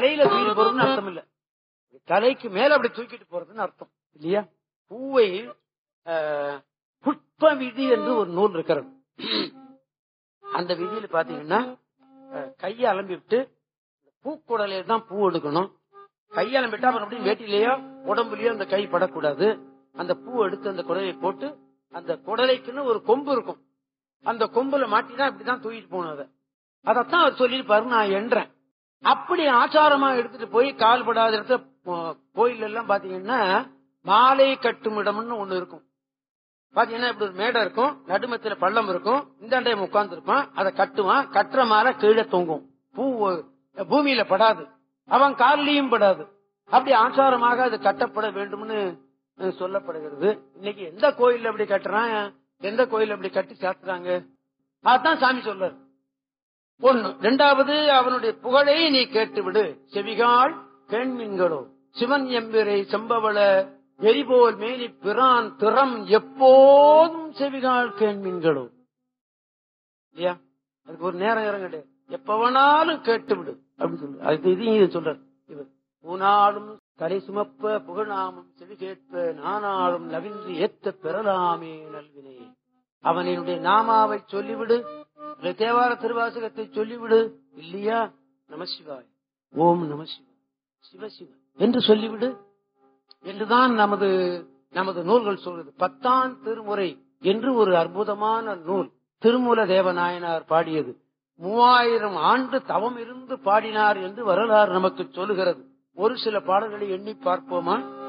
தலையில தூக்கிட்டு போறதுன்னு அர்த்தம் இல்ல தலைக்கு மேல அப்படி தூக்கிட்டு போறதுன்னு அர்த்தம் இல்லையா பூவை ஆஹ், புஷ்ப விதி என்று ஒரு நூல் இருக்கிறது அந்த விதியில பாத்தீங்கன்னா அஹ், கையை அலம்பி விட்டு பூக்குடலையில தான் பூ எடுக்கணும் கையை அலம்பிட்டா அப்புறம் அப்படியே வேட்டிலேயோ உடம்புலயோ அந்த கை படக்கூடாது அந்த பூ எடுத்து அந்த குடலை போட்டு அந்த குடலைக்குன்னு ஒரு கொம்பு இருக்கும் அந்த கொம்புல மாட்டிதான் இப்படிதான் தூக்கிட்டு போகணும் அதை அதத்தான் அவர் சொல்லியிருப்பாரு நான் என்றேன் அப்படி ஆச்சாரமா எடுத்துட்டு போய் கால் படாத இடத்துல போ- கோயில் எல்லாம் பாத்தீங்கன்னா மாலை கட்டும் இடம்னு ஒண்ணு இருக்கும் பாத்தீங்கன்னா இப்படி ஒரு மேடை இருக்கும் நடுமத்துல பள்ளம் இருக்கும் இந்த டைம் உட்கார்ந்து இருப்பான் அதை கட்டுவான் கட்டுற மாலை கீழே தொங்கும் பூ பூமியில படாது அவன் கால்லயும் படாது அப்படி ஆச்சாரமாக அது கட்டப்பட வேண்டும்னு அஹ், சொல்லப்படுகிறது இன்னைக்கு எந்த கோயில்ல அப்படி கட்டுறான் எந்த கோயில்ல அப்படி கட்டி சாத்துறாங்க அதான் சாமி சொல்றாரு ஒண்ணு ரெண்டாவது அவனுடைய புகழை நீ கேட்டுவிடு செவிகால் கேண்மீன்களோ சிவன் எம்பிரை செம்பவள எரிபோல் மேனி பிரான் திறம் எப்போதும் செவிகால் கேண்மீன்களோ இல்லையா அதுக்கு ஒரு நேரம் நேரம் கிடையாது எப்ப வேணாலும் கேட்டு விடு அப்படின்னு சொல்லு அதுக்கு இதையும் இது சொல்றார் இவர் பூனாலும் தலை சுமப்ப புகழாமும் செவி கேட்ப நானாலும் நவின்று ஏத்த பெறலாமே நல்வினே அவனினுடைய நாமாவை சொல்லிவிடு இல்லை தேவார திருவாசகத்தை சொல்லிவிடு இல்லையா நமசிவாய் ஓம் நமசிவாய் சிவசிவ என்று சொல்லிவிடு என்றுதான் நமது நமது நூல்கள் சொல்றது பத்தாம் திருமுறை என்று ஒரு அற்புதமான நூல் திருமூல தேவநாயனார் பாடியது மூவாயிரம் ஆண்டு தவம் இருந்து பாடினார் என்று வரலாறு நமக்கு சொல்லுகிறது ஒரு சில பாடல்களை எண்ணி பார்ப்போமா